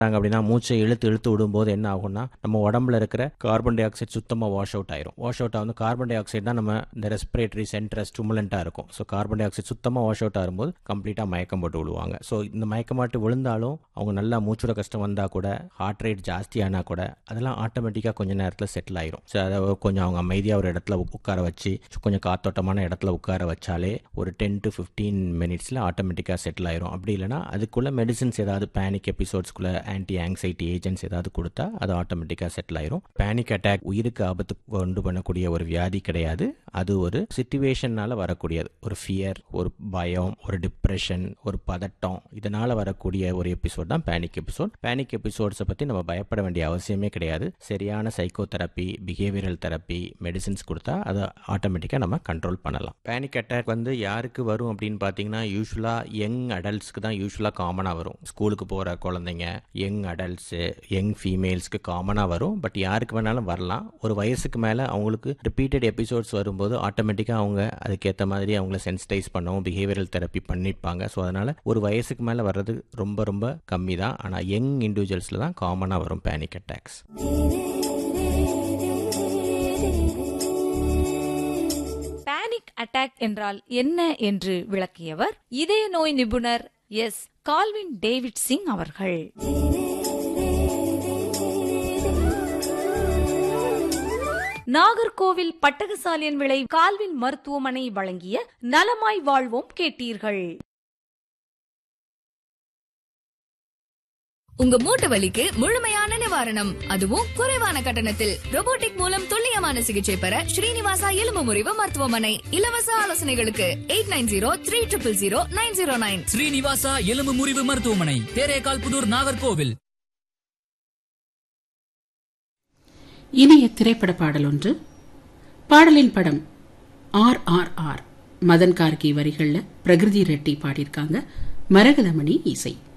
நாங்க அப்படின்னா மூச்சை இழுத்து இழுத்து விடும்போது என்ன ஆகும்னா நம்ம உடம்புல இருக்கிற carbon dioxide wash out ஆயிரும் வாஷ் அவுட் ஆகும் கார்பன் டை ஆக்சைடு தான் நம்ம இந்த ரெஸ்பிரேட்டரி சென்டர் ஸ்டிமுலண்ட்டாக இருக்கும் so carbon dioxide wash out ஆகும்போது கம்ப்ளீட்டாக மயக்கம் போட்டு விழுவாங்க ஸோ இந்த மயக்கமாட்டு விழுந்தாலும் அவங்க நல்லா மூச்சோட கஷ்டம் வந்தால் கூட ஹார்ட் ரேட் ஜாஸ்தியானா கூட அதெல்லாம் ஆட்டோமேட்டிக்காக கொஞ்ச நேரத்தில் செட்டில் ஆயிரும் ஸோ அதை கொஞ்சம் அவங்க அமைதியாக ஒரு இடத்துல உட்கார வச்சு கொஞ்சம் காத்தோட்டமான இடத்துல உட்கார வச்சாலே ஒரு டென் டு ஃபிஃப்டீன் மினிட்ஸில் ஆட்டோமேட்டிக்காக செட்டில் ஆயிரும் அப்படி இல்லைனா அதுக்குள்ள மெடிசின்ஸ் ஏதாவது பேனிக் எபிசோட்ஸ்க்குள்ள ஆன்டி ஆங்ஸைட்டி ஏஜென்ட்ஸ் ஏதாவது கொடுத்தா அது ஆட்டோமேட்டிக்காக செட்டில் ஆயிரும் பேனிக் அட்டாக் உயிருக்கு ஆபத்து கொண்டு பண்ணக்கூடிய ஒரு வியாதி கிடையாது அது ஒரு சுச்சுவேஷனால வரக்கூடியது ஒரு ஃபியர் ஒரு பயம் ஒரு டிப்ரெஷன் ஒரு பதட்டம் இதனால வரக்கூடிய ஒரு எபிசோட் தான் பேனிக் எபிசோட் பேனிக் எபிசோட்ஸை பற்றி நம்ம பயப்பட வேண்டிய அவசியமே கிடையாது சரியான psychotherapy behavioural therapy medicines கொடுத்தா அதை ஆட்டோமேட்டிக்காக நம்ம கண்ட்ரோல் பண்ணலாம் பேனிக் அட்டாக் வந்து யாருக்கு வரும் அப்படின்னு பார்த்தீங்கன்னா யூஸ்வலாக யங் அடல்ட்ஸ்க்கு தான் யூஸ்வலாக காமனாக வரும் ஸ்கூலுக்கு போகிற குழந்தைங்க யங் அடல்ட்ஸு யங் ஃபீமேல்ஸ்க்கு காமனாக வரும் பட் யாருக்கு வேணாலும் வரலாம் ஒரு வயசுக்கு மேலே அவங்களுக்கு ரிப்பீட்டட் எபிசோட்ஸ் வரும்போது ஆட்டோமேட்டிக்காக அவங்க அதுக்கேற்ற மாதிரி அவங்கள சென்சிடைஸ் பண்ணவும் பிஹேவியரல் தெரப்பி பண்ணிப்பாங்க ஸோ அதனால் ஒரு வயசுக்கு மேலே வர்றது ரொம்ப ரொம்ப கம்மி தான் ஆனால் யங் இண்டிவிஜுவல்ஸில் தான் காமனாக வரும் பேனிக் அட்டாக்ஸ் பேனிக் அட்டாக் என்றால் என்ன என்று விளக்கியவர் இதய நோய் நிபுணர் எஸ் கால்வின் டேவிட் சிங் அவர்கள் நாகர்கோவில் பட்டகசாலியன் விளை கால்வின் மருத்துவமனை வழங்கிய நலமாய் வாழ்வோம் கேட்டீர்கள் உங்க மூட்டு வலிக்கு முழுமையான நிவாரணம் அதுவும் குறைவான கட்டணத்தில் robotic மூலம் துல்லியமான சிகிச்சை பெற ஸ்ரீனிவாசா எலும்பு முறிவு மருத்துவமனை இலவச ஆலோசனைகளுக்கு eight nine zero three triple zero nine zero nine Srinivasa எலும்பு முறிவு மருத்துவமனை தேரேகால் புதூர் நாகர்கோவில் இனிய திரைப்பட பாடல் ஒன்று பாடலின் படம் R R R Madhan Karky வரிகள்ல பிரகிருதி ரெட்டி பாடியிருக்காங்க மரகதமணி இசை